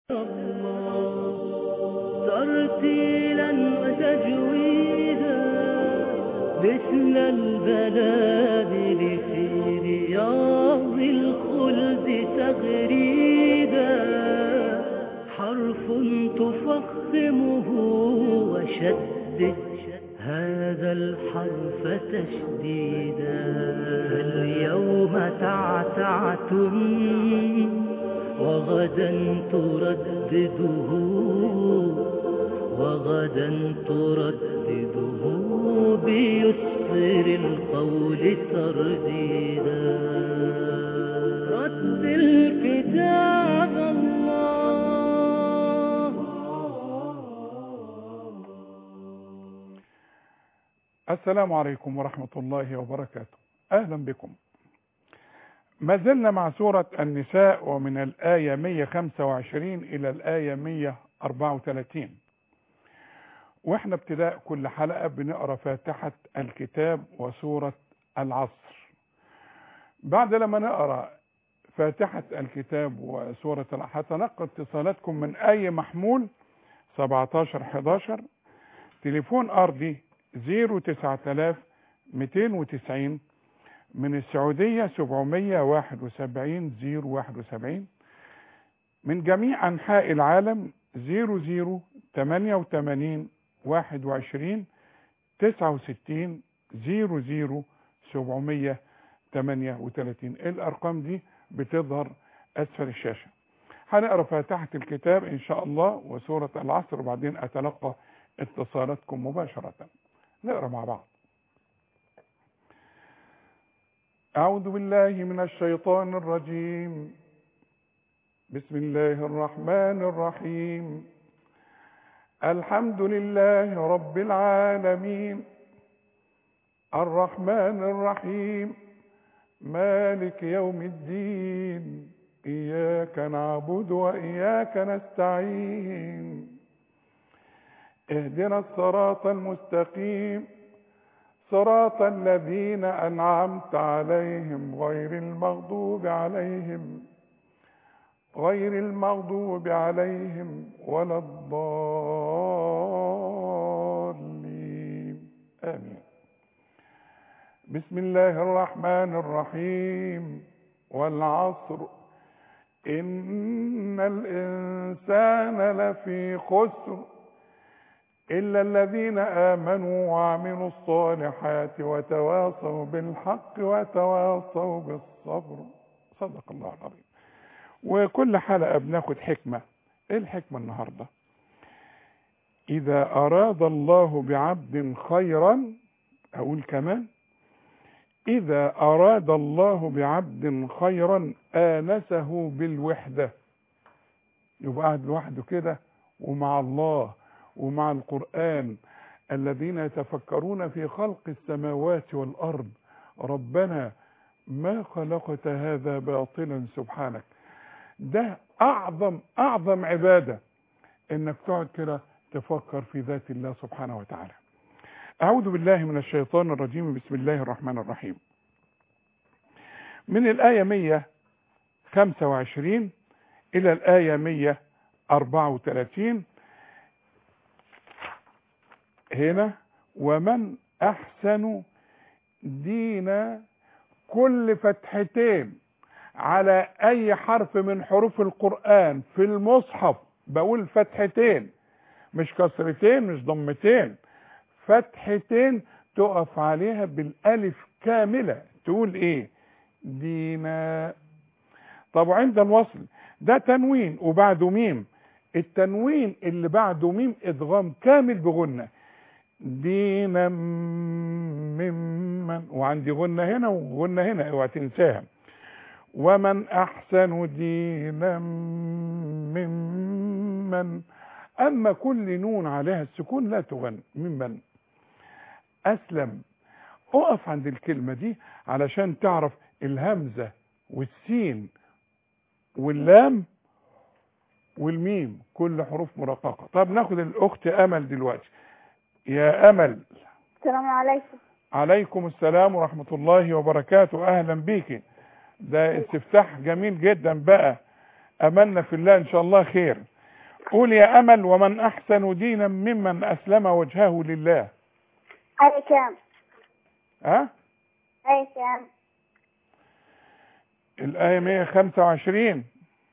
ترتيلا وتجويدا مثل البلادل في رياض الخلد تغريدا حرف تفخمه وشدد هذا الحرف تشديدا اليوم تعتعتم وغدا تردده وغدا تردده بيسر القول ترديدا رد الكتاب الله السلام عليكم ورحمة الله وبركاته أهلا بكم ما زلنا مع سورة النساء ومن الآية 125 إلى الآية 134 وإحنا ابتداء كل حلقة بنقرأ فاتحة الكتاب وسورة العصر بعد لما نقرأ فاتحة الكتاب وسورة العصر هتلقى اتصالاتكم من أي محمول 17 11 تليفون أرضي 09000 290 من السعودية 771 071 من جميع أنحاء العالم 00 88 21 69 00 738 الأرقام دي بتظهر أسفل الشاشة هنقرأ فاتحة الكتاب إن شاء الله وسورة العصر وبعدين أتلقى اتصالاتكم مباشرة نقرأ مع بعض أعوذ بالله من الشيطان الرجيم بسم الله الرحمن الرحيم الحمد لله رب العالمين الرحمن الرحيم مالك يوم الدين إياك نعبد وإياك نستعين اهدنا الصراط المستقيم صراط الذين أنعمت عليهم غير المغضوب عليهم غير المغضوب عليهم ولا الضالين آمين بسم الله الرحمن الرحيم والعصر إن الإنسان لفي خسر إلا الذين آمنوا وعملوا الصالحات وتواصوا بالحق وتواصوا بالصبر صدق الله العظيم وكل حلقة بناخد حكمة ايه الحكمة النهاردة إذا أراد الله بعبد خيرا أقول كمان إذا أراد الله بعبد خيرا آنسه بالوحدة يبقى قاعد لوحده كده ومع الله ومع القرآن الذين يتفكرون في خلق السماوات والأرض ربنا ما خلقت هذا باطلا سبحانك ده أعظم أعظم عبادة إنك تقعد كده تفكر في ذات الله سبحانه وتعالى أعوذ بالله من الشيطان الرجيم بسم الله الرحمن الرحيم من الآية 125 إلى الآية 134 هنا ومن أحسن دين كل فتحتين على أي حرف من حروف القرآن في المصحف بقول فتحتين مش كسرتين مش ضمتين فتحتين تقف عليها بالالف كاملة تقول ايه دينا طب عند الوصل ده تنوين وبعده ميم التنوين اللي بعده ميم ادغام كامل بغنة دينا ممن وعندي غنة هنا وغنة هنا اوعى تنساها ومن احسن دينا ممن اما كل نون عليها السكون لا تغن ممن اسلم اقف عند الكلمة دي علشان تعرف الهمزة والسين واللام والميم كل حروف مرققة طب ناخد الاخت امل دلوقتي يا امل السلام عليكم عليكم السلام ورحمة الله وبركاته اهلا بيكي ده استفتاح جميل جدا بقى املنا في الله ان شاء الله خير قول يا امل ومن احسن دينا ممن اسلم وجهه لله أي كام ها أي كام الايه 125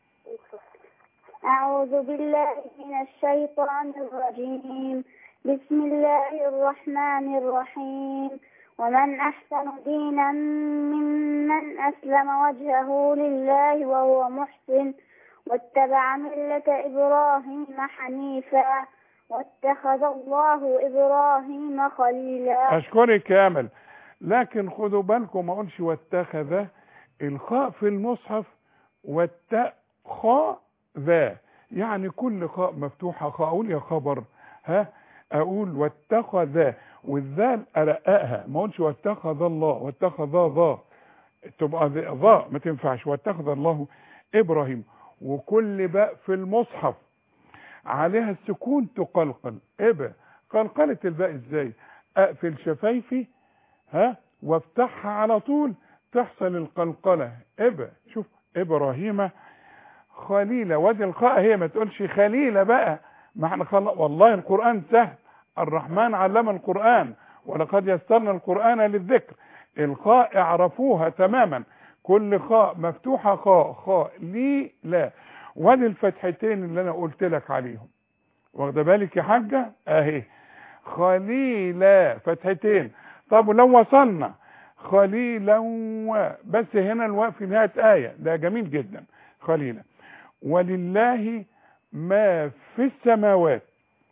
أعوذ بالله من الشيطان الرجيم بسم الله الرحمن الرحيم ومن أحسن دينا ممن أسلم وجهه لله وهو محسن واتبع ملة إبراهيم حنيفا واتخذ الله إبراهيم خليلا اشكرك يا امل لكن خدوا بالكم ما اقولش واتخذ الخاء في المصحف والتاء خاء ذا يعني كل خاء مفتوحه خاء اقول يا خبر ها اقول واتخذ والذال ارققها ما اقولش واتخذ الله واتخذ ذا تبقى ذ- ذا ما تنفعش واتخذ الله ابراهيم وكل باء في المصحف عليها السكون تقلقل ابا قلقلة الباء ازاي اقفل شفايفي ها وافتحها على طول تحصل القلقلة ابا شوف ابراهيم خليلة وادي الخاء هي ما تقولش خليلة بقى ما احنا خل... والله القرآن سهل الرحمن علم القرآن ولقد يسرنا القرآن للذكر الخاء اعرفوها تماما كل خاء مفتوحة خاء خاء لي لا وادي الفتحتين اللي انا قلت لك عليهم واخده بالك يا حاجة اهي خليلا فتحتين طب ولو وصلنا خليلا و بس هنا الواء في نهاية آية ده جميل جدا خليلا ولله ما في السماوات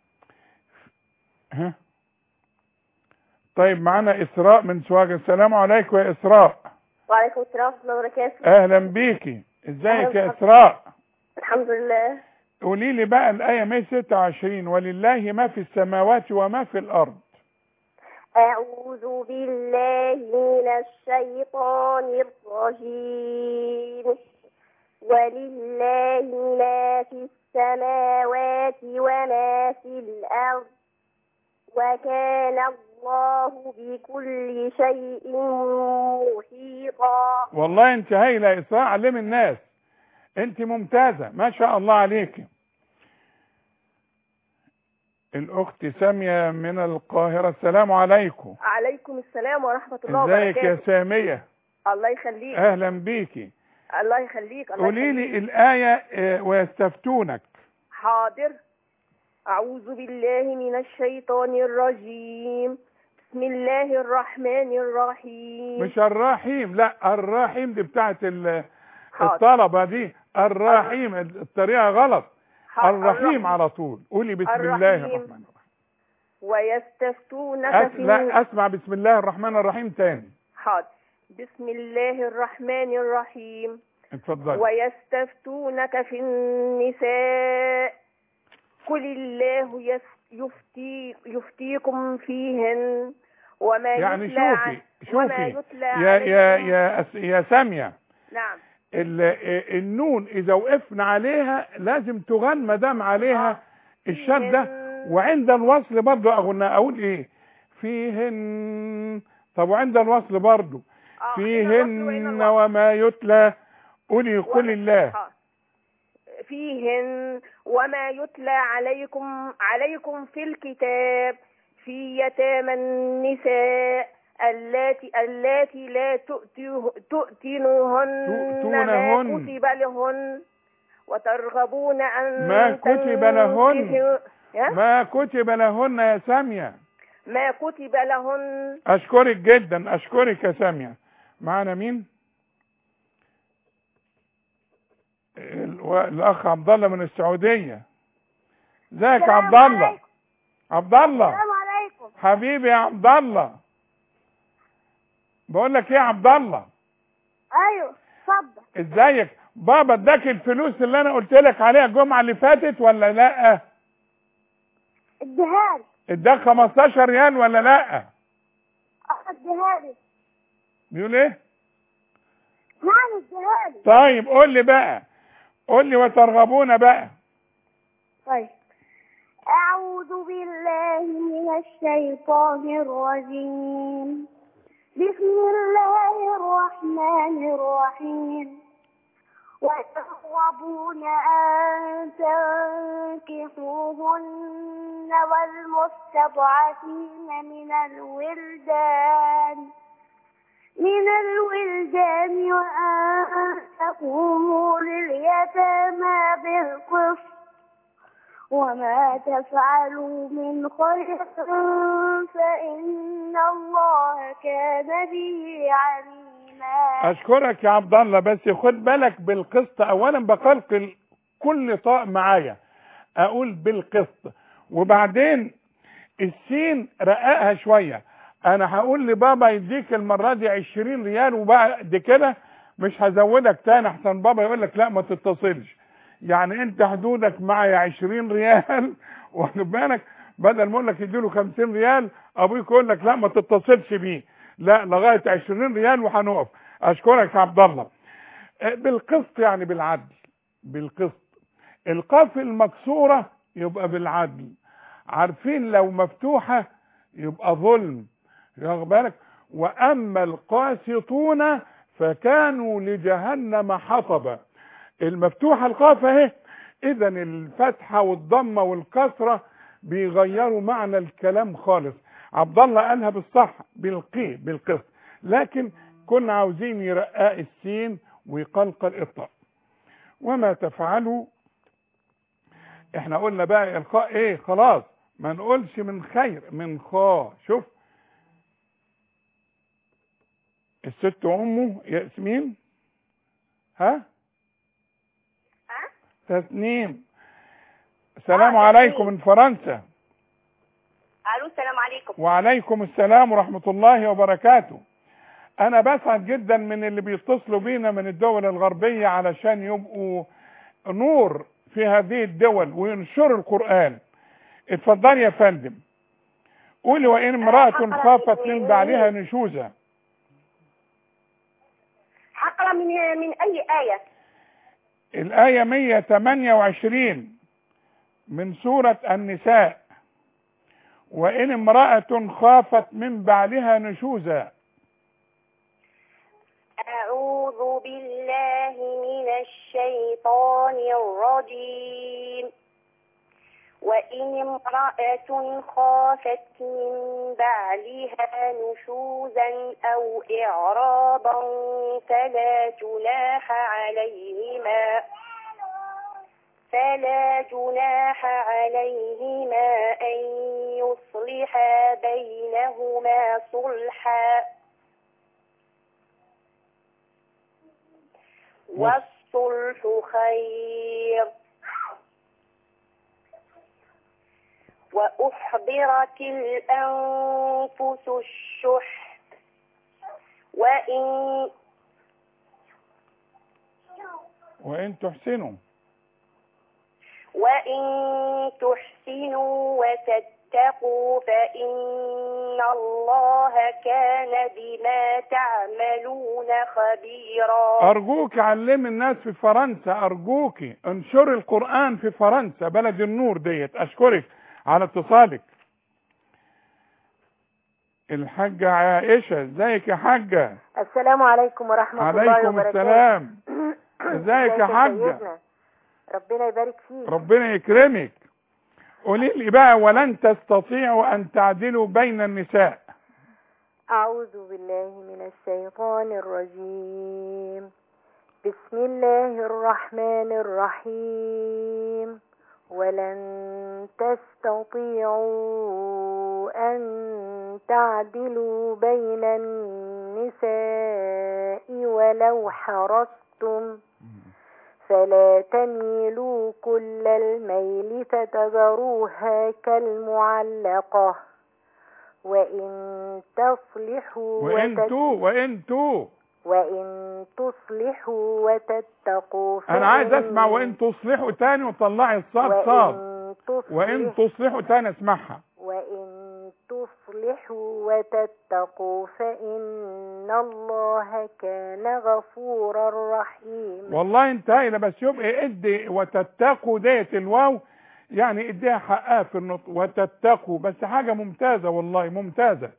ها طيب معانا إسراء من سواج السلام عليكم يا إسراء وعليكم السلام ورحمة الله وبركاته أهلا بيكي ازيك يا إسراء الحمد لله قولي لي بقى الآية 126 ولله ما في السماوات وما في الأرض أعوذ بالله من الشيطان الرجيم ولله ما في السماوات وما في الأرض وكان الله بكل شيء محيطا والله انت هايلة يا إسراء علم الناس انت ممتازة ما شاء الله عليك الأخت سامية من القاهرة السلام عليكم عليكم السلام ورحمة الله ازيك يا وبركاته سامية الله يخليك أهلا بيكي الله يخليك الله قولي يخليك لي الآية اه، ويستفتونك حاضر أعوذ بالله من الشيطان الرجيم بسم الله الرحمن الرحيم مش الرحيم لا الرحيم دي بتاعت ال- حاضر. الطلبة دي الرحيم الطريقة غلط حاضر. الرحيم على طول قولي بسم الله الرحيم. الرحمن الرحيم ويستفتونك أس... في لا اسمع بسم الله الرحمن الرحيم تاني حاضر بسم الله الرحمن الرحيم اتفضلي ويستفتونك في النساء قل الله يس- يفتي يفتيكم فيهن وما يعني يتلى شوفي ع- وما شوفي يتلى يا يا عليكم- يا أس- يا سامية نعم ال- اه، النون اذا وقفنا عليها لازم تغن ما دام عليها الشدة فيهن- وعند الوصل برضو اغنى اقول ايه فيهن طب وعند الوصل برضو آه، هنا الوصل وهنا فيهن الوصل. وما يتلى قولي قل وما- الله آه. فيهن وما يتلى عليكم عليكم في الكتاب في يتامى النساء اللاتي اللاتي لا تؤتيه- تؤتنهن تؤتونهن. ما كتب لهن وترغبون أن ما كتب لهن. تنكحوا- ها؟ ما كتب لهن يا سامية ما كتب لهن اشكرك جدا اشكرك يا سامية معانا مين ال- الاخ عبد الله من السعودية ازيك يا عبد الله عبد الله عليكم حبيبي يا عبد الله بقول لك ايه يا عبد الله أيوه اتفضل ازيك بابا اداك الفلوس اللي انا قلت لك عليها الجمعه اللي فاتت ولا لا اديها لي اداك 15 ريال ولا لا اديها لي بيقول ايه نعم اديها لي طيب قول لي بقى قول لي وترغبون بقى طيب أعوذ بالله من الشيطان الرجيم بسم الله الرحمن الرحيم وترغبون أن فانكحوهن والمستضعفين من الولدان من الولدان وأن تقوموا لليتامى بالقسط وما تفعلوا من خير فإن الله كان به عليما اشكرك يا عبد الله بس خد بالك بالقسط اولا بقلقل كل طاء معايا اقول بالقسط وبعدين السين رققها شويه انا هقول لبابا يديك المره دي 20 ريال وبعد كده مش هزودك تاني احسن بابا يقول لك لا ما تتصلش يعني انت حدودك معايا 20 ريال واخد بالك بدل ما اقول لك يديله 50 ريال ابوك يقول لك لا ما تتصلش بيه لا لغايه 20 ريال وهنقف اشكرك يا عبد الله اه، بالقسط يعني بالعدل بالقسط القاف المكسوره يبقى بالعدل عارفين لو مفتوحه يبقى ظلم واخد بالك واما القاسطون فكانوا لجهنم حطبا المفتوحه القاف اهي اذا الفتحه والضمه والكسره بيغيروا معنى الكلام خالص عبد الله قالها بالصح بالقي بالقسط لكن كنا عاوزين يرقاء السين ويقلقل الطاء وما تفعلوا احنا قلنا بقى الخاء ايه خلاص ما نقولش من خير من خا شوف الست امه ياسمين ها تسنيم السلام آه، عليكم ياسمين. من فرنسا الو السلام عليكم وعليكم السلام ورحمة الله وبركاته أنا بسعد جدا من اللي بيتصلوا بينا من الدول الغربية علشان يبقوا نور في هذه الدول وينشروا القرآن اتفضلي يا فندم قولي وإن امرأة حقا خافت في- من بعلها نشوزا حقرا من من اي ايه الآية 128 من سورة النساء وإن امرأة خافت من بعلها نشوزا أعوذ بالله من الشيطان الرجيم وإن امرأة خافت من بعلها نشوزا أو إعراضا فلا جناح عليهما فلا جناح عليهما أن يصلحا بينهما صلحا والصلح خير وأحضرت الأنفس الشح وإن وإن تحسنوا وإن تحسنوا وتتقوا فإن الله كان بما تعملون خبيرا أرجوك علم الناس في فرنسا أرجوك انشر القرآن في فرنسا بلد النور ديت أشكرك على اتصالك الحاجة عائشة ازيك يا حاجة السلام عليكم ورحمة الله عليكم وبركاته السلام ازيك يا حاجة سيدنا؟ ربنا يبارك فيك ربنا يكرمك قولي لي بقى ولن تستطيعوا أن تعدلوا بين النساء أعوذ بالله من الشيطان الرجيم بسم الله الرحمن الرحيم ولن تستطيعوا أن تعدلوا بين النساء ولو حرصتم فلا تميلوا كل الميل فتذروها كالمعلقة وإن تصلحوا وتت... وانتوا وانتوا وإن تصلحوا وتتقوا انا عايز فإن- اسمع وان تصلحوا تاني وطلعي الصاد صاد وإن وان تصلحوا تصلحوا تاني اسمعها وإن تصلحوا وتتقوا فإن الله كان غفورا رحيما والله انت هايله بس يبقى ادي وتتقوا ديت الواو يعني اديها حقها في النطق وتتقوا بس حاجه ممتازه والله ممتازه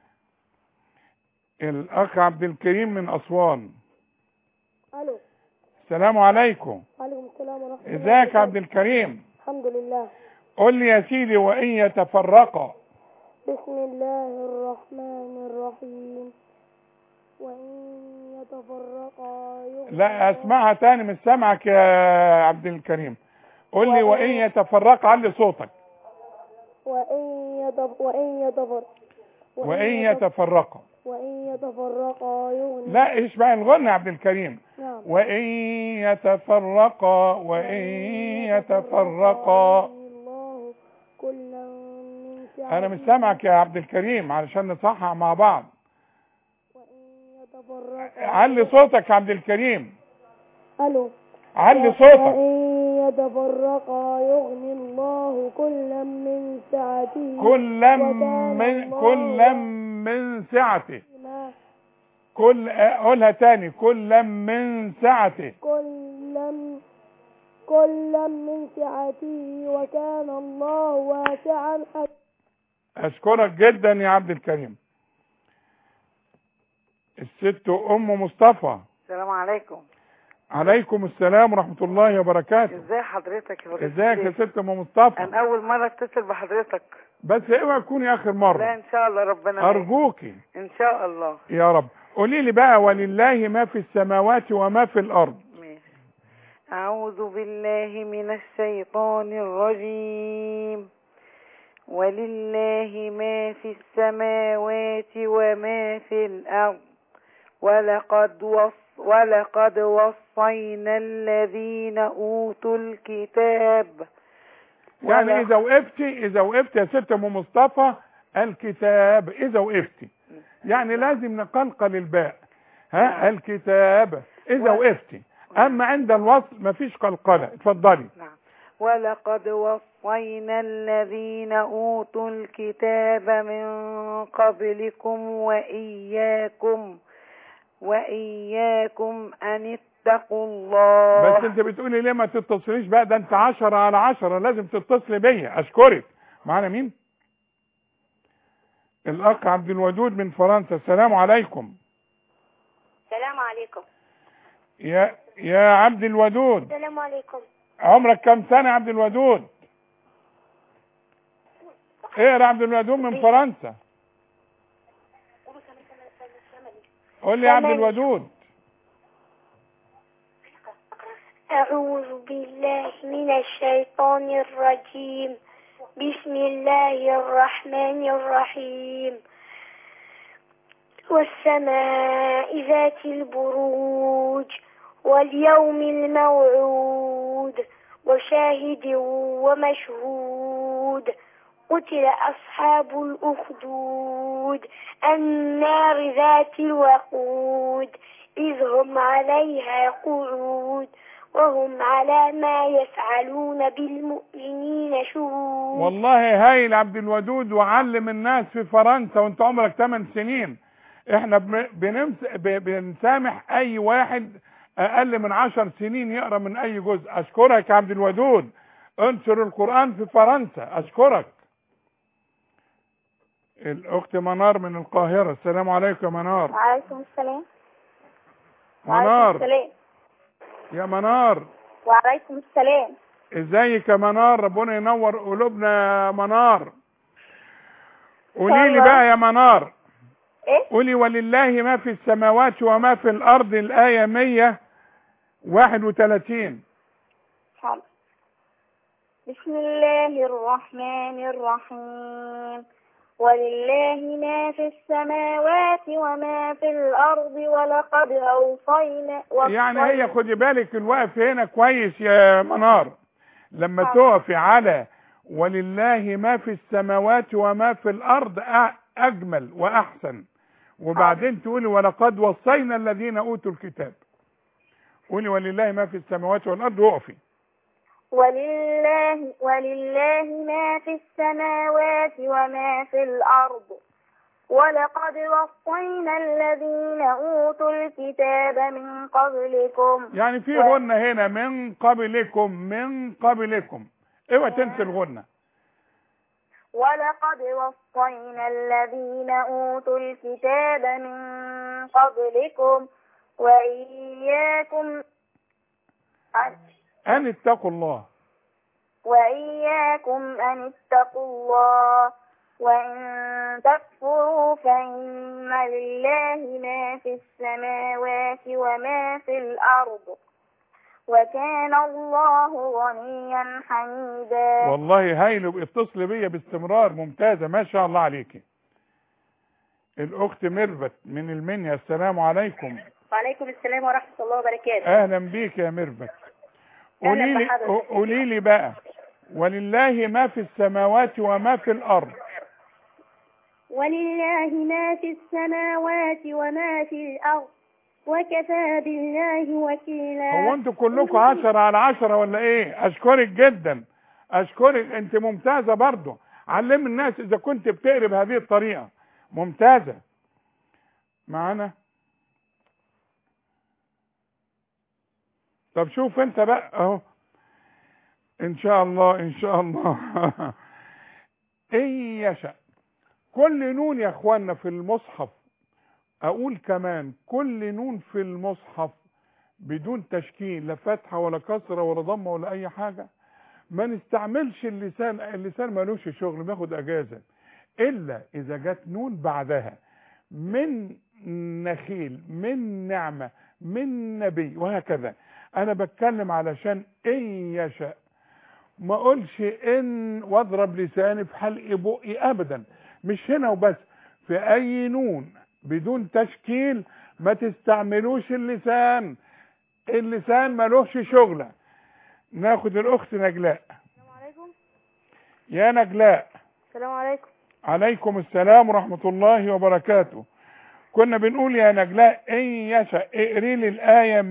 الاخ عبد الكريم من اسوان الو السلام عليكم وعليكم السلام ورحمه ازيك يا عبد الكريم الحمد لله قول لي يا سيدي وإن يتفرقا بسم الله الرحمن الرحيم وإن يتفرقا يغني لا اسمعها تاني مش سامعك يا عبد الكريم قول لي وإن يتفرقا علي صوتك وإن يتف... وإن يتفر وإن يتفرقا وإن يتفرقا يغني لا ايش بقى الغنى يا عبد الكريم نعم وإن يتفرقا وإن يتفرقا الله كلا من سعته انا مش سامعك يا عبد الكريم علشان نصحح مع بعض وإن يتفرقا علي صوتك يا عبد الكريم ألو علي صوتك وإن يتفرقا يغني الله كلا من سعته كلا وكان من الله كلا من سعته ما كل قولها تاني كلا من سعته كلا كلا من سعته وكان الله واسعا حكيما اشكرك جدا يا عبد الكريم الست ام مصطفى السلام عليكم عليكم السلام ورحمة الله وبركاته ازاي حضرتك يا فضيلة ازيك يا الشيخ؟ ست ام مصطفى انا اول مرة اتصل بحضرتك بس اوعى تكوني اخر لا مرة ان شاء الله ربنا معاك. ارجوكي ان شاء الله يا رب قولي لي بقى ولله ما في السماوات وما في الارض ماشي اعوذ بالله من الشيطان الرجيم ولله ما في السماوات وما في الارض ولقد وص ولقد وصينا الذين اوتوا الكتاب يعني ولا- اذا وقفتي اذا وقفتي يا ست ام مصطفى الكتاب اذا وقفتي يعني لازم نقلقل الباء ها نعم. الكتاب اذا و- وقفتي اما عند الوصل مفيش قلقله اتفضلي نعم ولقد وصينا الذين أوتوا الكتاب من قبلكم وإياكم وإياكم أن اتقوا الله بس انت بتقولي ليه ما تتصليش بقى ده انت عشرة على عشرة لازم تتصلي بيا اشكرك معانا مين الاخ عبد الودود من فرنسا السلام عليكم السلام عليكم يا يا عبد الودود السلام عليكم عمرك كم سنة يا عبد الودود ايه يا عبد الودود من فرنسا قول لي يا عبد الودود أعوذ بالله من الشيطان الرجيم بسم الله الرحمن الرحيم والسماء ذات البروج واليوم الموعود وشاهد ومشهود قتل أصحاب الأخدود النار ذات الوقود إذ هم عليها قعود وهم على ما يفعلون بالمؤمنين شهود والله هايل عبد الودود وعلم الناس في فرنسا وانت عمرك 8 سنين احنا بن- بنمس... ب- بنسامح اي واحد اقل من 10 سنين يقرا من اي جزء اشكرك يا عبد الودود انشر القرآن في فرنسا اشكرك الاخت منار من القاهرة السلام عليكم يا منار وعليكم السلام منار السلام يا منار وعليكم السلام ازيك يا منار ربنا ينور قلوبنا يا منار قولي لي الله. بقى يا منار إيه؟ قولي ولله ما في السماوات وما في الارض الايه 131 حاضر. بسم الله الرحمن الرحيم ولله ما في السماوات وما في الأرض ولقد أوصينا يعني هي خدي بالك الوقف هنا كويس يا منار لما تقفي على ولله ما في السماوات وما في الارض أ- اجمل واحسن وبعدين تقولي ولقد وصينا الذين اوتوا الكتاب قولي ولله ما في السماوات والارض وقفي ولله ولله ما في السماوات وما في الأرض ولقد وصينا الذين أوتوا الكتاب من قبلكم يعني في و- غنة هنا من قبلكم من قبلكم اوعى تنسي الغنة ولقد وصينا الذين أوتوا الكتاب من قبلكم وإياكم ان اتقوا الله وإياكم أن اتقوا الله وإن تكفروا فإن لله ما في السماوات وما في الأرض وكان الله غنيا حميدا والله هايل اتصل بيا باستمرار ممتازة ما شاء الله عليكي الأخت ميرفت من المنيا السلام عليكم وعليكم السلام ورحمة الله وبركاته أهلا بيك يا ميرفت أهلا قولي لي بحضرتك. قولي لي بقى ولله ما في السماوات وما في الأرض ولله ما في السماوات وما في الأرض وكفى بالله وكيلا هو انتوا كلكم عشرة على عشرة ولا ايه اشكرك جدا اشكرك انت ممتازة برضو علم الناس اذا كنت بتقري بهذه الطريقة ممتازة معانا طب شوف انت بقى اهو ان شاء الله ان شاء الله ان يشاء كل نون يا اخوانا في المصحف اقول كمان كل نون في المصحف بدون تشكيل لا فتحه ولا كسره ولا ضمه ولا اي حاجه ما نستعملش اللسان اللسان ملوش شغل بياخد اجازه الا اذا جت نون بعدها من نخيل من نعمه من نبي وهكذا انا بتكلم علشان ان يشاء ما اقولش ان واضرب لساني في حلق بقي ابدا مش هنا وبس في اي نون بدون تشكيل ما تستعملوش اللسان اللسان ملوش شغلة ناخد الاخت نجلاء السلام عليكم يا نجلاء السلام عليكم عليكم السلام ورحمة الله وبركاته كنا بنقول يا نجلاء ان يشاء اقري لي الآية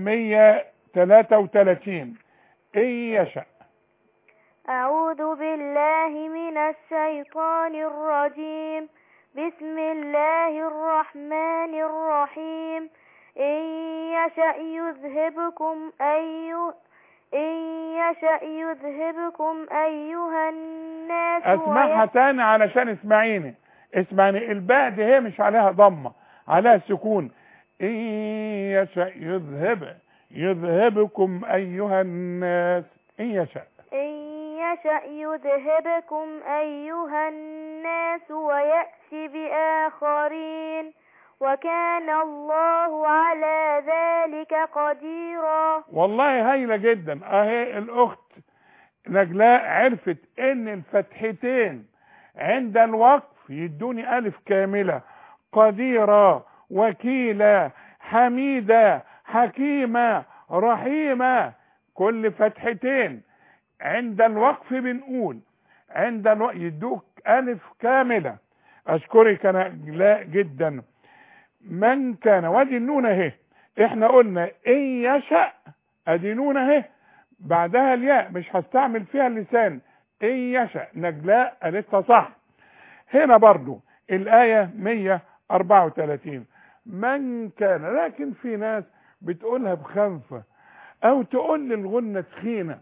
133 ان يشاء أعوذ بالله من الشيطان الرجيم بسم الله الرحمن الرحيم إن يشأ يذهبكم أيها إن يشأ يذهبكم أيها الناس اسمعها تاني علشان اسمعيني اسمعني الباء دي هي مش عليها ضمة عليها سكون ان يشاء يذهب يذهبكم ايها الناس ان يشاء إن يشأ يذهبكم أيها الناس ويأتي بآخرين وكان الله على ذلك قديرا والله هايلة جدا اهي الاخت نجلاء عرفت ان الفتحتين عند الوقف يدوني الف كاملة قديرة وكيلة حميدة حكيمة رحيمة كل فتحتين عند الوقف بنقول عند الوقف يدوك الف كاملة اشكرك انا نجلاء جدا من كان وادي النون اهي احنا قلنا ان يشاء ادي نون اهي بعدها الياء مش هستعمل فيها اللسان ان يشاء نجلاء قالتها صح هنا برضو الآية 134 من كان لكن في ناس بتقولها بخنفة او تقول لي الغنة تخينة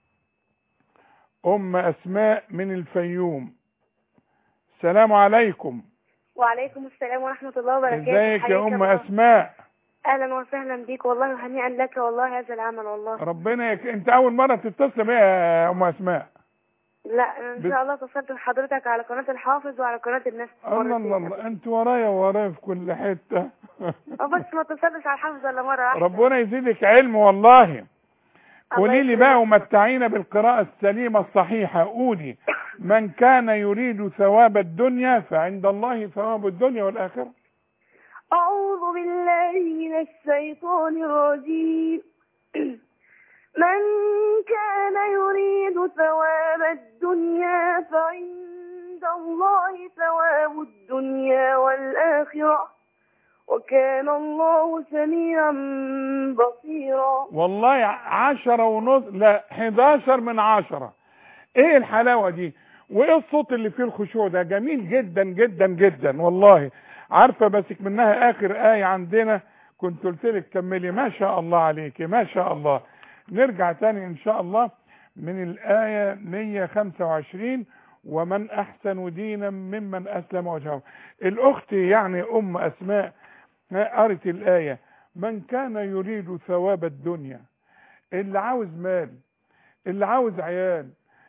ام اسماء من الفيوم السلام عليكم وعليكم السلام ورحمة الله وبركاته ازيك حياك يا ام الله. اسماء أهلا وسهلا بيك والله وهنيئا لك والله هذا العمل والله ربنا يك... انت اول مرة تتصل بيا يا ام اسماء لا إن بت- شاء الله اتصلت بحضرتك على قناة الحافظ وعلى قناة الناس الله الله مرتين. الله انت ورايا ورايا في كل حتة اه بس ما اتصلتش على الحافظ الا مرة واحدة ربنا يزيدك علم والله قولي لي يكرمك. بقى ومتعينا بالقراءة السليمة الصحيحة قولي من كان يريد ثواب الدنيا فعند الله ثواب الدنيا والآخرة أعوذ بالله من الشيطان الرجيم من كان يريد ثواب الدنيا فعند الله ثواب الدنيا والآخرة وكان الله سميعا بصيرا والله عشرة ونص لا حداشر من عشرة ايه الحلاوة دي وايه الصوت اللي فيه الخشوع ده جميل جدا جدا جدا والله عارفة بسك منها اخر آية عندنا كنت قلت لك كملي ما شاء الله عليك ما شاء الله نرجع تاني ان شاء الله من الآية 125 ومن احسن دينا ممن اسلم وجهه الاخت يعني ام اسماء قرت الآية من كان يريد ثواب الدنيا اللي عاوز مال اللي عاوز عيال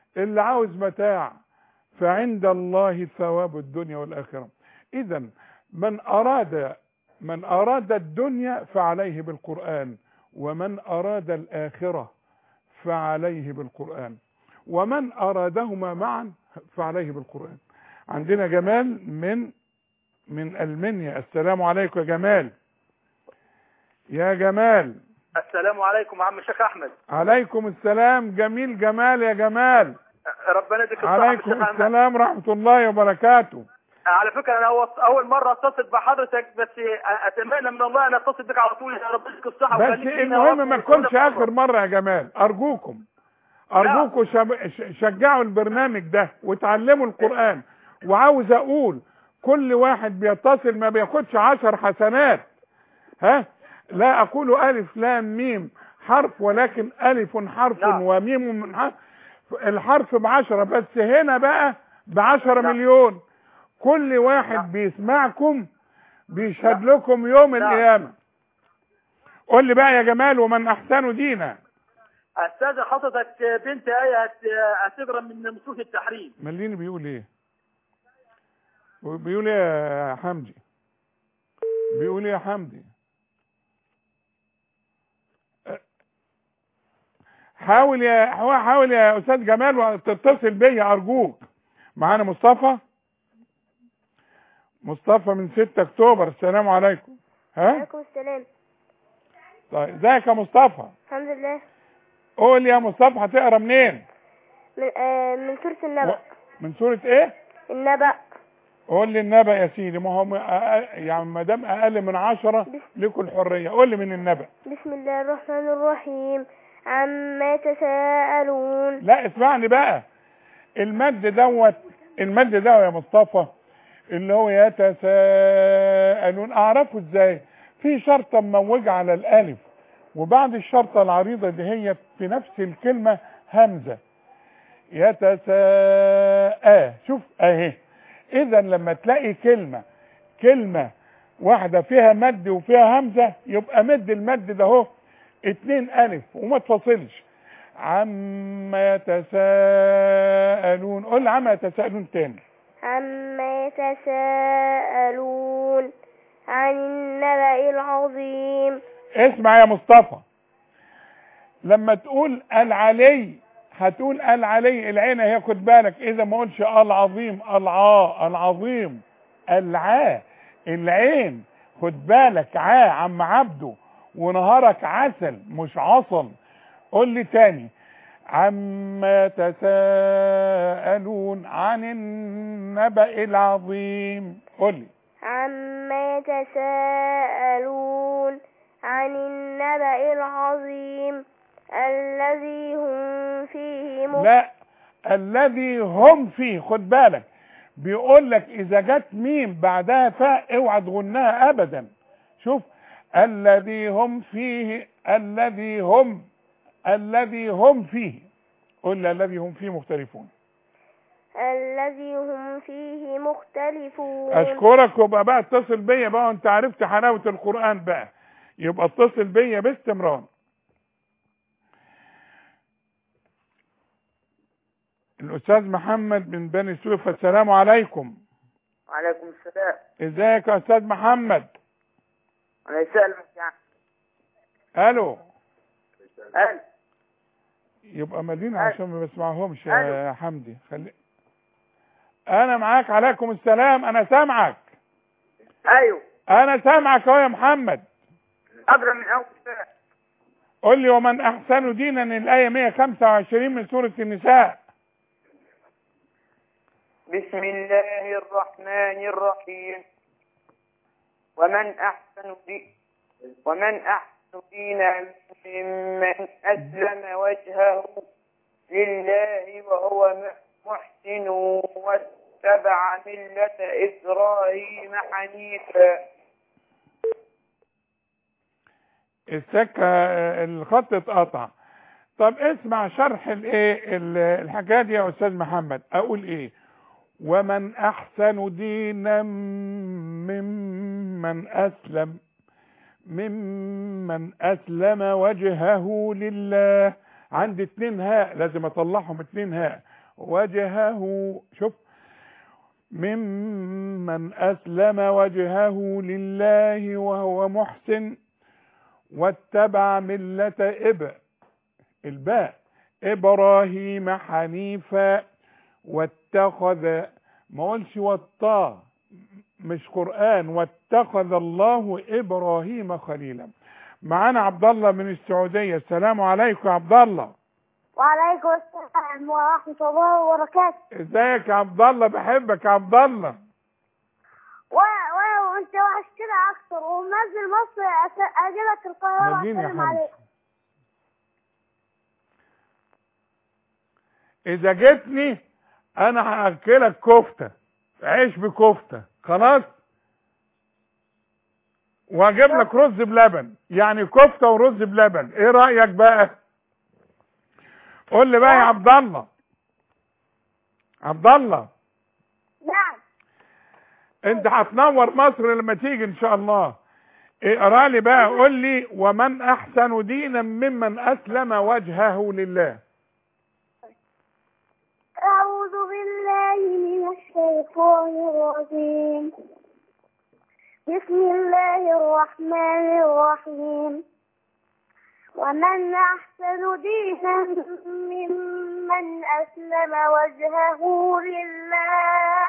اللي عاوز متاع فعند الله ثواب الدنيا والآخرة إذا من أراد من أراد الدنيا فعليه بالقرآن ومن أراد الآخرة فعليه بالقرآن ومن أرادهما معا فعليه بالقرآن عندنا جمال من من ألمانيا السلام عليكم يا جمال يا جمال السلام عليكم عم الشيخ احمد عليكم السلام جميل جمال يا جمال ربنا يديك الصحه عليكم الشيخ احمد السلام ورحمة الله وبركاته على فكره انا هو اول مره اتصل بحضرتك بس اتمنى من الله ان اتصل بك على طول يا رب يديك الصحه بس ويخليك لينا المهم وقت ما وكل تكونش مرة. اخر مرة يا جمال ارجوكم ارجوكم شب- ش- شجعوا البرنامج ده وتعلموا القرآن وعاوز اقول كل واحد بيتصل ما بياخدش عشر حسنات ها لا اقول الف لام ميم حرف ولكن الف حرف نعم. وميم من حرف الحرف بعشرة بس هنا بقى بعشرة نعم. مليون كل واحد نعم. بيسمعكم بيشهد لكم يوم نعم. القيامة قول لي بقى يا جمال ومن احسن دينا استاذ حضرتك بنت ايه هت- هتقرا من نصوص التحريم مليني بيقول ايه بيقول ايه يا حمدي بيقول ايه يا حمدي أه. حاول يا حاول يا استاذ جمال وتتصل بيا ارجوك معانا مصطفى مصطفى من 6 اكتوبر السلام عليكم ها عليكم السلام طيب ازيك يا مصطفى الحمد لله قول يا مصطفى هتقرا منين من آه من سورة النبأ من سوره ايه النبأ قول لي النبأ يا سيدي ما هو م- أقل- يعني ما دام اقل من عشرة لكم الحريه قول لي من النبأ بسم الله الرحمن الرحيم عما تساءلون لا اسمعني بقى المد دوت المد ده يا مصطفى اللي هو يتساءلون اعرفه ازاي في شرطه مموجه على الالف وبعد الشرطه العريضه دي هي في نفس الكلمه همزه يتساءل شوف اهي اذا لما تلاقي كلمه كلمه واحده فيها مد وفيها همزه يبقى مد المد ده اهو اتنين الف وما تفصلش عما يتساءلون قول لي عما يتساءلون تاني عما يتساءلون عن النبأ العظيم اسمع يا مصطفى لما تقول العلي هتقول العلي العين هي خد بالك اذا ما قلش العظيم العا العظيم العا العين خد بالك عا عم عبده ونهارك عسل مش عصل قول لي تاني عما يتساءلون عن النبأ العظيم قول لي عما يتساءلون عن النبأ العظيم الذي هم فيه مختلفون لا الذي هم فيه خد بالك بيقول لك اذا جت ميم بعدها فاء اوعى تغنها ابدا شوف الذي هم فيه الذي هم الذي هم فيه قل لي الذي هم فيه مختلفون الذي هم فيه مختلفون اشكرك وبقى بقى اتصل بيا بقى وانت عرفت حلاوه القران بقى يبقى اتصل بيا باستمرار الاستاذ محمد من بني سويف السلام عليكم وعليكم السلام ازيك يا استاذ محمد انا يسألك يعني الو أهلا. يبقى مالين ألو. عشان ما بسمعهمش ألو. يا حمدي خلي انا معاك عليكم السلام انا سامعك ايوه انا سامعك اهو يا محمد اقرا من اول سنة. قل لي ومن احسن دينا الايه 125 من سوره النساء بسم الله الرحمن الرحيم ومن أحسن دي ومن أحسن دينا ممن أسلم وجهه لله وهو محسن واتبع ملة إبراهيم حنيفا السكه الخط اتقطع طب اسمع شرح الايه ال- الحكايه دي يا استاذ محمد اقول ايه ومن احسن دينا ممن اسلم ممن اسلم وجهه لله عندي اتنين هاء لازم اطلعهم اتنين هاء وجهه شوف ممن أسلم وجهه لله وهو محسن واتبع ملة إب الباء إبراهيم حنيفا واتخذ ما قولش والطا مش قرآن واتخذ الله إبراهيم خليلا معانا عبد الله من السعودية السلام عليكم يا عبد الله وعليكم السلام ورحمة الله وبركاته ازيك يا عبد الله بحبك يا عبد الله و... و... وانت وحشتنا اكتر ومنزل مصر أس- اجيلك القاهرة ناديني يا اسلم حمد عليك اذا جيتني انا هاكلك كفته عيش بكفته خلاص واجيب لك رز بلبن يعني كفته ورز بلبن ايه رايك بقى قول لي بقى يا عبد الله عبد الله نعم انت هتنور مصر لما تيجي ان شاء الله اقرا لي بقى قول لي ومن احسن دينا ممن اسلم وجهه لله أعوذ بالله من الشيطان الرجيم بسم الله الرحمن الرحيم ومن أحسن دينا ممن أسلم وجهه لله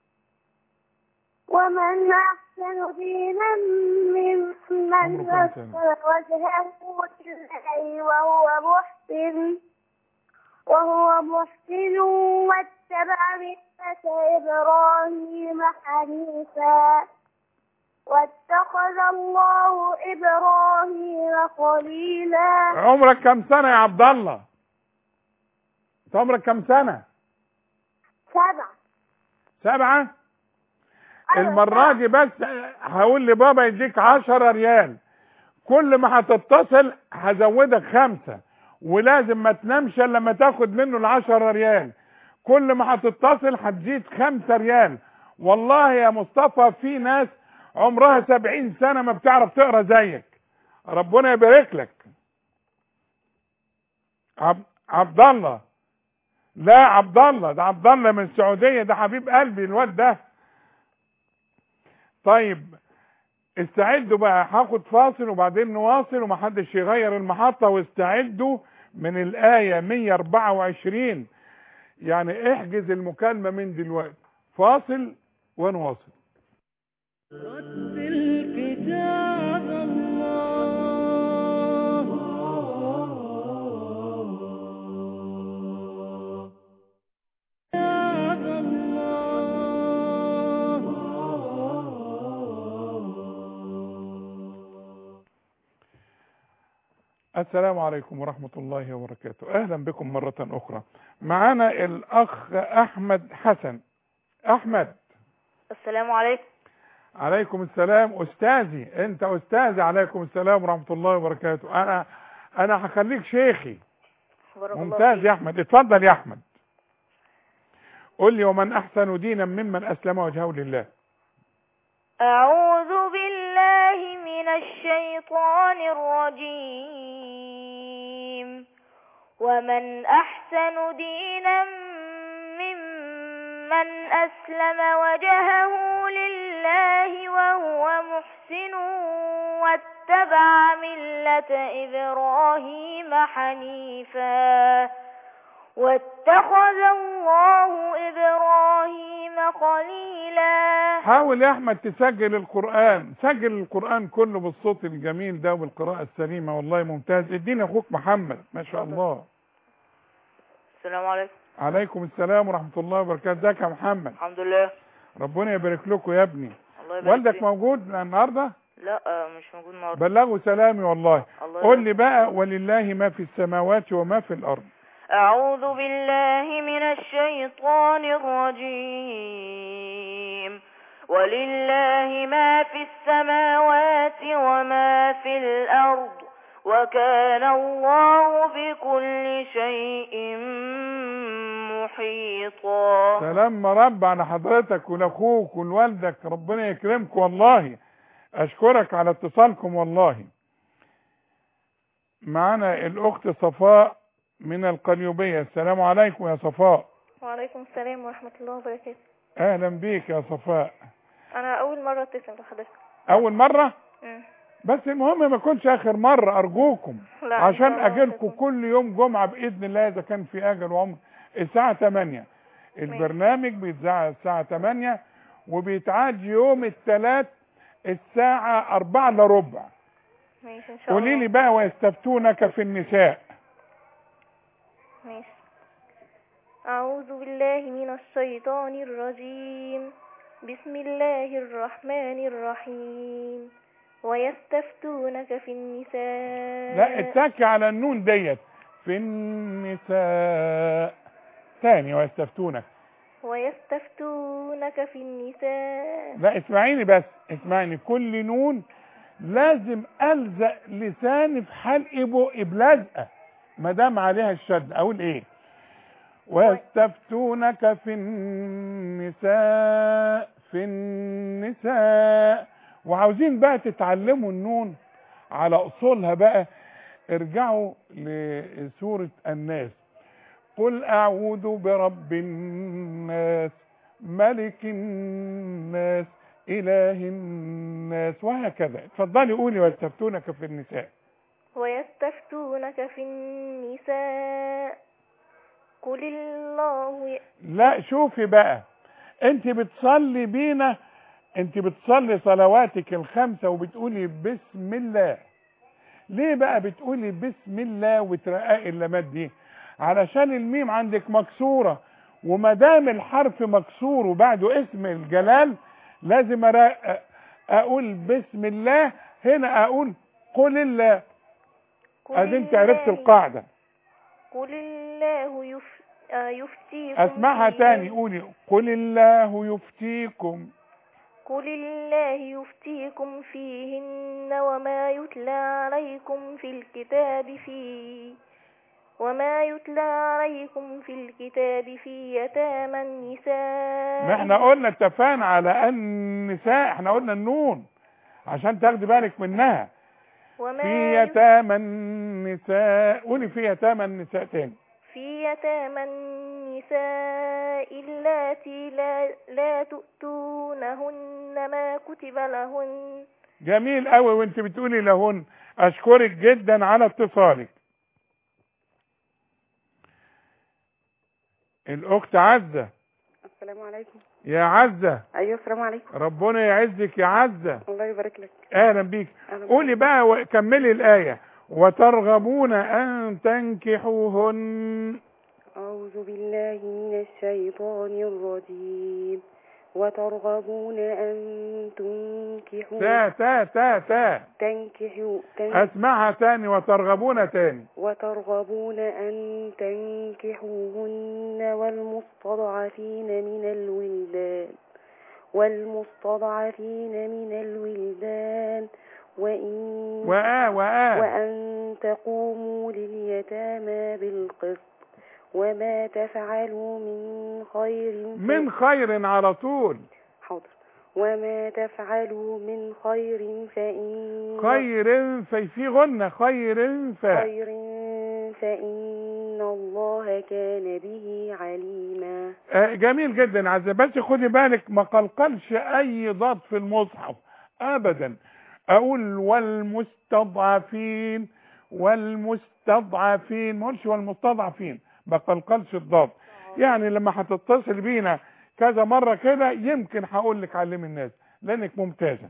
ومن أحسن دينا ممن عمرك أسلم كام وجهه لله وهو محسن وهو محسن واتبع ملة إبراهيم حنيفا واتخذ الله إبراهيم خليلا عمرك كم سنة يا عبد الله؟ أنت عمرك كم سنة؟ سبع سبعة؟ أيوة، المرة دي بس هقول لبابا يديك عشرة ريال كل ما هتتصل هزودك خمسة ولازم ما تنامش الا لما تاخد منه العشرة ريال كل ما هتتصل هتزيد خمسة ريال والله يا مصطفى في ناس عمرها سبعين سنة ما بتعرف تقرا زيك ربنا يبارك لك عب... عبد الله لا عبد الله ده عبد الله من السعودية ده حبيب قلبي الواد ده طيب استعدوا بقى هاخد فاصل وبعدين نواصل ومحدش يغير المحطة واستعدوا من الآية 124 يعني احجز المكالمة من دلوقتي فاصل ونواصل رتل كتاب الله كتاب الله السلام عليكم ورحمة الله وبركاته أهلا بكم مرة أخرى معنا الأخ أحمد حسن أحمد السلام عليكم عليكم السلام أستاذي أنت أستاذي عليكم السلام ورحمة الله وبركاته أنا أنا هخليك شيخي بارك الله ممتاز فيك. يا أحمد اتفضل يا أحمد قل لي ومن أحسن دينا ممن أسلم وجهه لله أعوذ بالله من الشيطان الرجيم ومن أحسن دينا ممن أسلم وجهه لله وهو محسن واتبع ملة إبراهيم حنيفا واتخذ الله إبراهيم خليلا حاول يا أحمد تسجل القرآن سجل القرآن كله بالصوت الجميل ده والقراءة السليمة والله ممتاز اديني أخوك محمد ما شاء الله السلام عليكم عليكم السلام ورحمة الله وبركاته ازيك يا محمد الحمد لله ربنا يبارك لكم يا ابني الله يبارك والدك فيك. موجود النهارده لا آه، مش موجود النهارده بلغوا سلامي والله الله قول يبارك لي بقى ولله ما في السماوات وما في الارض أعوذ بالله من الشيطان الرجيم ولله ما في السماوات وما في الأرض وكان الله بكل شيء محيطا سلام رب على حضرتك ولاخوك ولوالدك ربنا يكرمكم والله اشكرك على اتصالكم والله معنا الاخت صفاء من القليوبية السلام عليكم يا صفاء وعليكم السلام ورحمة الله وبركاته اهلا بيك يا صفاء أنا أول مرة أتصل بحضرتك اول مرة مم. بس المهم ما يكونش اخر مرة ارجوكم لا، إن عشان شاء الله اجيلكم هتكون. كل يوم جمعة باذن الله اذا كان في اجل وعمر الساعة 8 البرنامج بيتذاع الساعة 8 وبيتعاد يوم الثلاث الساعة 4 الا ربع ماشي إن شاء الله قولي لي بقى ويستفتونك في النساء ماشي أعوذ بالله من الشيطان الرجيم بسم الله الرحمن الرحيم ويستفتونك في النساء لا اتكي على النون ديت في النساء تاني ويستفتونك ويستفتونك في النساء لا اسمعيني بس اسمعيني كل نون لازم الزق لساني في حلق بقي بلزقه ما دام عليها الشد اقول ايه ويستفتونك في النساء في النساء وعاوزين بقى تتعلموا النون على اصولها بقى ارجعوا لسوره الناس قل اعوذ برب الناس ملك الناس اله الناس وهكذا اتفضلي قولي ويستفتونك في النساء ويستفتونك في النساء قل الله ي... لا شوفي بقى انت بتصلي بينا انت بتصلي صلواتك الخمسة وبتقولي بسم الله ليه بقى بتقولي بسم الله وترققي اللمات دي علشان الميم عندك مكسورة وما دام الحرف مكسور وبعده اسم الجلال لازم أرقق اقول بسم الله هنا اقول قل الله قل ادي انت عرفت الله- القاعدة قل الله يف... آه، يفتيكم اسمعها فيه- تاني قولي قل الله يفتيكم قل الله يفتيكم فيهن وما يتلى عليكم في الكتاب في وما يتلى عليكم في الكتاب في يتامى النساء ما احنا قلنا اتفقنا على النساء احنا قلنا النون عشان تاخدي بالك منها وما في يت- يتامى النساء قولي في يتامى النساء تاني في يتامى النساء اللاتي لا, لا تؤتونهن ما كتب لهن جميل قوي وانت بتقولي لهن اشكرك جدا على اتصالك الاخت عزة السلام عليكم يا عزة ايوه السلام عليكم ربنا يعزك يا عزة الله يبارك لك اهلا بيك أهلا بك. قولي بقى وكملي الايه وترغبون ان تنكحوهن اعوذ بالله من الشيطان الرجيم وترغبون ان تنكحوا تا تا تا تا تنكحوا تن... اسمعها تاني وترغبون تاني وترغبون أن تنكحوهن والمستضعفين من الولدان والمستضعفين من الولدان وإن وآ وآ وأن تقوموا لليتامى بالقسط وما تفعلوا من خير من خير على طول حاضر وما تفعلوا من خير فإن خير في في غنة خير ف خير فإن الله كان به عليما آه، جميل جدا عزة بس خدي بالك ما قلقلش اي ضاد في المصحف ابدا اقول والمستضعفين والمستضعفين ما اقولش والمستضعفين ما قلقلش الضاد يعني لما هتتصل بينا كذا مرة كده يمكن هقول لك علمي الناس لانك ممتازة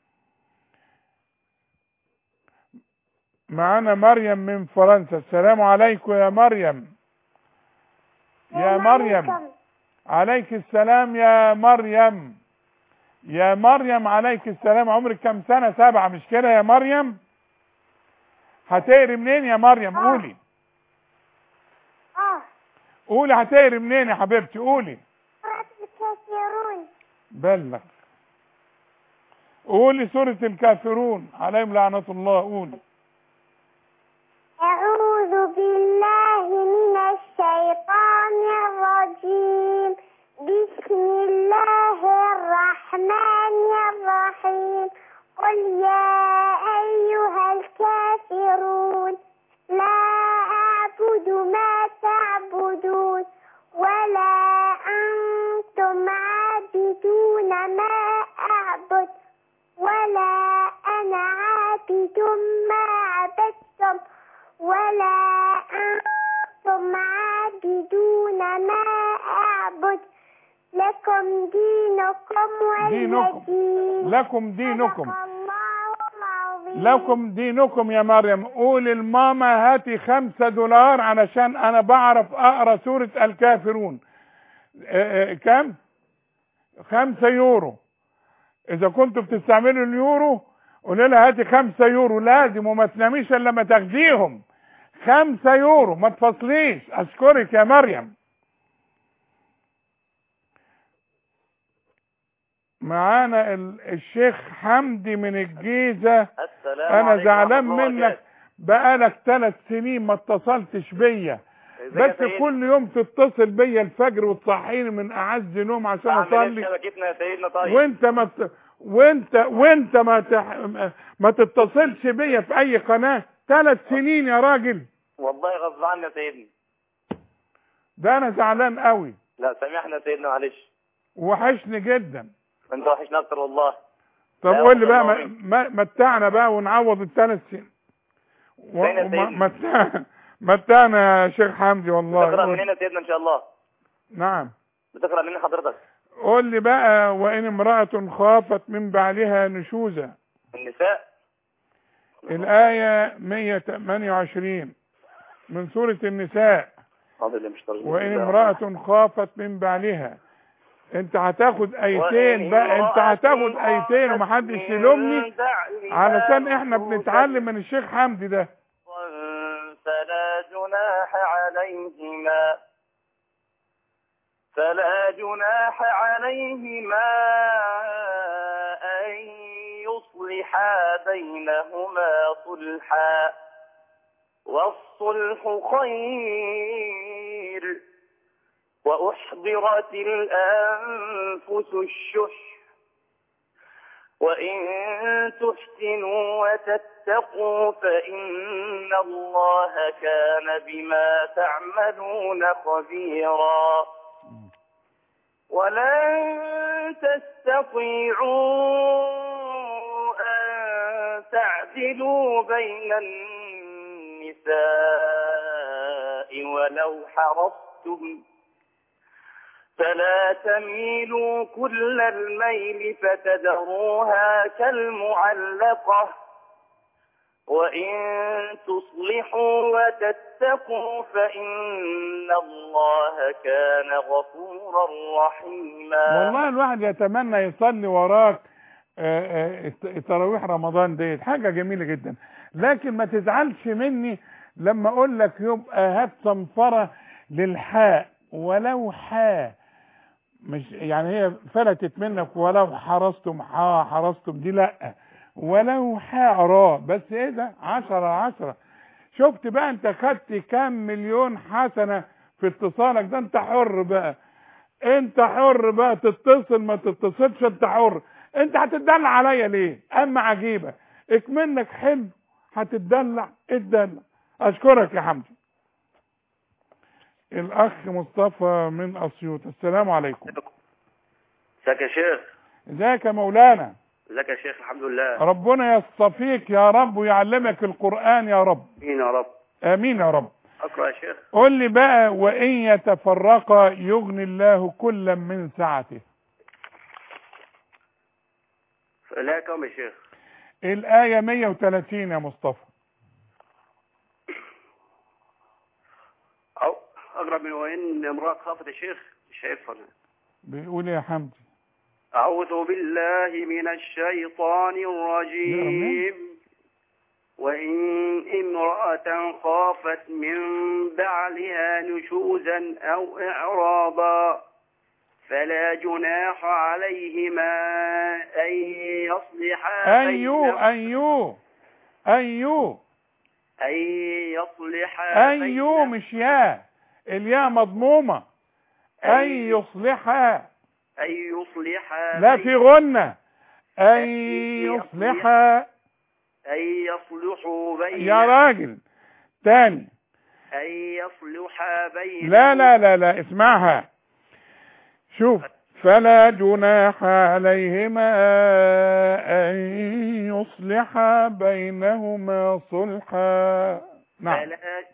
معانا مريم من فرنسا السلام عليكم يا مريم يا مريم عليك السلام يا مريم يا مريم عليك السلام عمرك كم سنة سبعة مش كده يا مريم هتقري منين يا مريم قولي اه قولي هتقري منين يا حبيبتي قولي قرأت الكثيرون بلغ قولي سورة الكافرون عليهم لعنة الله قولي أعوذ بالله من الشيطان الرجيم بسم الله الرحمن الرحيم قل يا أيها الكافرون لا أعبد ما تعبدون ولا نعبد لكم دينكم ولي دينكم. دين لكم دينكم صدق الله العظيم لكم دينكم يا مريم قول الماما هاتي خمسة دولار علشان انا بعرف اقرا سورة الكافرون آه، آه، كم خمسة يورو اذا كنتوا بتستعملوا اليورو قولي لها هاتي خمسة يورو لازم وما تناميش الا لما تاخديهم خمسة يورو ما تفصليش اشكرك يا مريم معانا ال- الشيخ حمدي من الجيزة السلام انا عليكم زعلان ورحمة الله منك بقالك ثلاث سنين ما اتصلتش بيا ازيك يا بس سيدي؟ كل يوم تتصل بيا الفجر وتصحيني من اعز نوم عشان أعمل إيه اصلي شبكتنا يا سيدنا طيب وانت ما ت- وانت وانت ما تح... ما تتصلش بيا في اي قناه ثلاث سنين يا راجل والله غصب عني يا سيدنا ده انا زعلان قوي لا سامحنا يا سيدنا معلش وحشني جدا انت وحشنا اكتر والله طب لا قول لي والله بقى العظيم. ما- ما- متعنا بقى ونعوض الثلاث سنين و- فين يا وما- سيدنا؟ متعنا متعنا يا شيخ حمدي بتقرا والله منين يا سيدنا ان شاء الله نعم بتقرا منين حضرتك قول لي بقى وإن امرأة خافت من بعلها نشوزا النساء الآية 128 من سورة النساء هذا اللي مش ترجمة وإن الله. امرأة خافت من بعلها انت هتاخد ايتين بقى انت هتاخد ايتين ومحدش يلومني علشان احنا بنتعلم من الشيخ حمدي ده فلا جناح عليهما فلا جناح عليهما أن يصلحا بينهما صلحا والصلح خير وأحضرت الأنفس الشح وإن تحسنوا وتتقوا فإن الله كان بما تعملون خبيرا ولن تستطيعوا أن تعدلوا بين النساء ولو حرصتم فلا تميلوا كل الميل فتذروها كالمعلقة وإن تصلحوا وتتقوا فإن الله كان غفورا رحيما والله الواحد يتمنى يصلي وراك آه، آه، تراويح رمضان ديت حاجة جميلة جدا لكن ما تزعلش مني لما اقول لك يبقى هات صنفرة للحاء ولو حاء مش يعني هي فلتت منك ولو حرستم حا حرستم دي لا ولو حاء راء بس ايه ده عشرة عشرة شفت بقى انت خدت كام مليون حسنة في اتصالك ده انت حر بقى انت حر بقى تتصل ما تتصلش انت حر انت هتدلع عليا ليه اما عجيبة اكمنك حلو هتدلع اتدلع اشكرك يا حمدي الاخ مصطفى من اسيوط السلام عليكم ازيك يا شيخ ازيك يا مولانا ازيك يا شيخ الحمد لله ربنا يصطفيك يا رب ويعلمك القرآن يا رب مين يا رب امين يا رب اقرا يا شيخ قل لي بقى وان يتفرقا يغني الله كلا من سعته لا كم يا شيخ الآية 130 يا مصطفى أو اقرا من وان امراه خافت يا شيخ مش شايفها أنا. بيقول يا حمدي أعوذ بالله من الشيطان الرجيم وإن امرأة خافت من بعلها نشوزا أو إعراضا فلا جناح عليهما أن يصلحا ايو بينهما- ايو ايو أن يصلحا ايو مش يا الياء مضمومة ان يصلحها أن يصلحا لا بين- في غنة ان يصلحها أن يصلحوا بين يا راجل تاني أن يصلحا بين لا لا لا لا اسمعها شوف فلا جناح عليهما أن يصلحا بينهما صلحا نعم فلا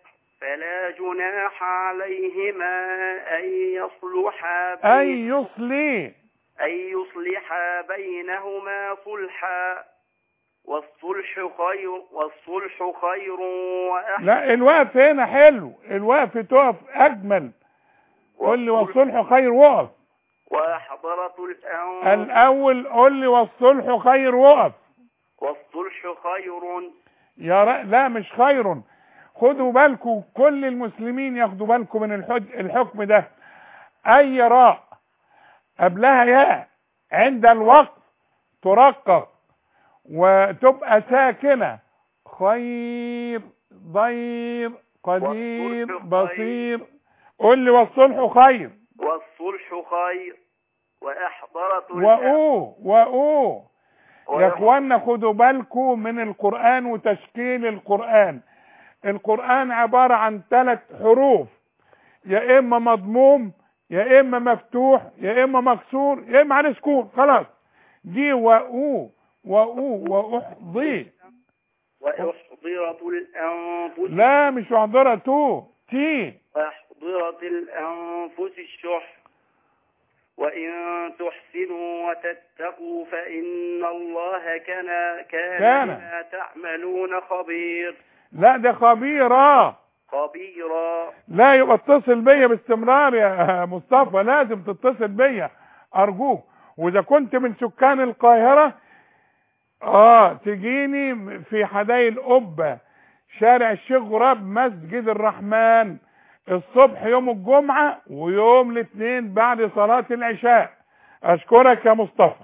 فلا جناح عليهما أن يصلحا أن بين يصلي أن يصلحا بينهما صلحا والصلح خير والصلح خير وأحسن لا الوقف هنا حلو الوقف تقف أجمل قول لي والصلح خير وقف وأحضرت الأنفس الأول قول لي والصلح خير وقف والصلح خير يا ر... لا مش خير خدوا بالكم كل المسلمين ياخدوا بالكم من الحج... الحكم ده اي راء قبلها ياء عند الوقف ترقق وتبقى ساكنة خير ضير قدير والصلح بصير قول لي والصلح خير والصلح خير وأحضرت وأوه وأوه يا ويح- اخوانا خدوا بالكم من القرآن وتشكيل القرآن القرآن عبارة عن ثلاث حروف يا اما مضموم يا اما مفتوح يا اما مكسور يا اما على سكون خلاص دي واو واو واحضي وأحضرت الأنفس لا مش محضرة تو تي وأحضرت الأنفس الشح وإن تحسنوا وتتقوا فإن الله كان كان, كان. بما تعملون خبير لا ده خبيرة خبيرا لا يبقى اتصل بيا باستمرار يا مصطفى لازم تتصل بيا ارجوك واذا كنت من سكان القاهرة اه تجيني في حدائق القبة شارع الشيخ غراب مسجد الرحمن الصبح يوم الجمعة ويوم الاثنين بعد صلاة العشاء اشكرك يا مصطفى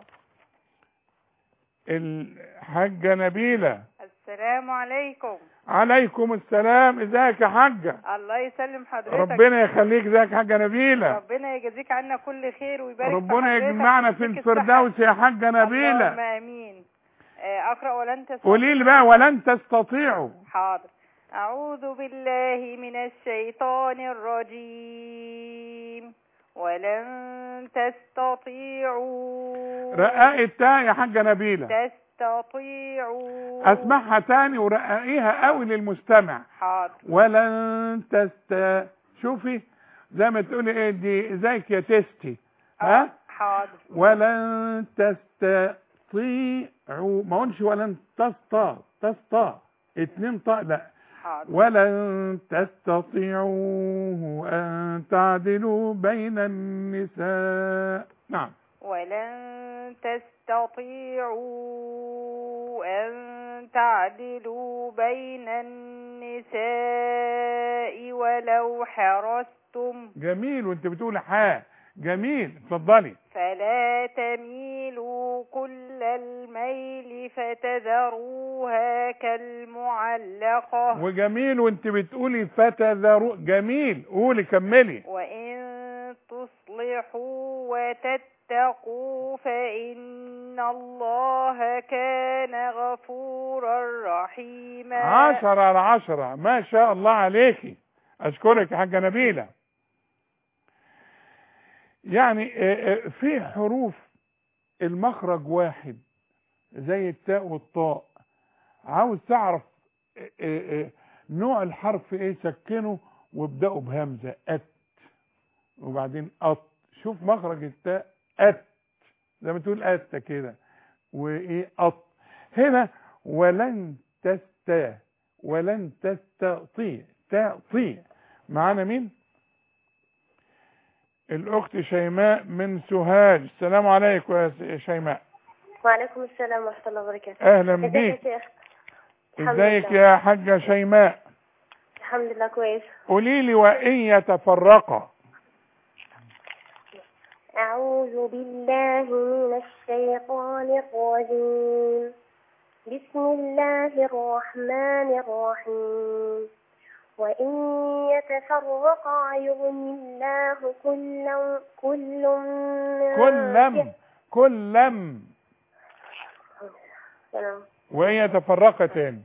الحاجة نبيلة السلام عليكم عليكم السلام ازيك يا حاجة الله يسلم حضرتك ربنا يخليك ازيك يا حاجة نبيلة ربنا يجازيك عنا كل خير ويبارك في ربنا حضرتك يجمعنا في ويديك الصحة. الفردوس يا حاجة اللهم نبيلة امين آه، اقرا ولن تستطيع قولي لي بقى ولن تستطيعوا حاضر أعوذ بالله من الشيطان الرجيم ولن تستطيعوا رقاق التاء يا حاجة نبيلة تستطيعوا اسمعها تاني ورققيها قوي للمستمع حاضر ولن تست شوفي زي ما تقولي ايه دي ازيك يا تستي ها حاضر ولن تستطيعوا ما قلش ولن تسطى تسطى اتنين طاء لا حاضر ولن تستطيعوا أن تعدلوا بين النساء نعم ولن تستطيعوا أن تعدلوا بين النساء ولو حرصتم جميل وانت بتقول حا جميل اتفضلي فلا تميلوا كل الميل فتذروها كالمعلقة وجميل وانت بتقولي فتذروا جميل قولي كملي وإن تصلحوا وتتقوا فإن الله كان غفورا رحيما عشرة على عشرة ما شاء الله عليكي اشكرك يا حاجة نبيلة يعني آه، آه، في حروف المخرج واحد زي التاء والطاء عاوز تعرف آه، آه، آه، نوع الحرف ايه سكنه وابدأوا بهمزة ات وبعدين أط شوف مخرج التاء أت زي ما تقول أت كده وإيه أط هنا ولن تست ولن تستطيع تطيع معانا مين الأخت شيماء من سوهاج السلام عليكم يا شيماء وعليكم السلام ورحمة الله وبركاته أهلا ازيك بيك يا شيخ الحمد ازيك لله. يا حاجة شيماء الحمد لله كويس قولي لي وإن يتفرقا أعوذ بالله من الشيطان الرجيم بسم الله الرحمن الرحيم وإن يتفرقا يغني الله كلا كل من كلم كلم سلام. وإن يتفرقا تاني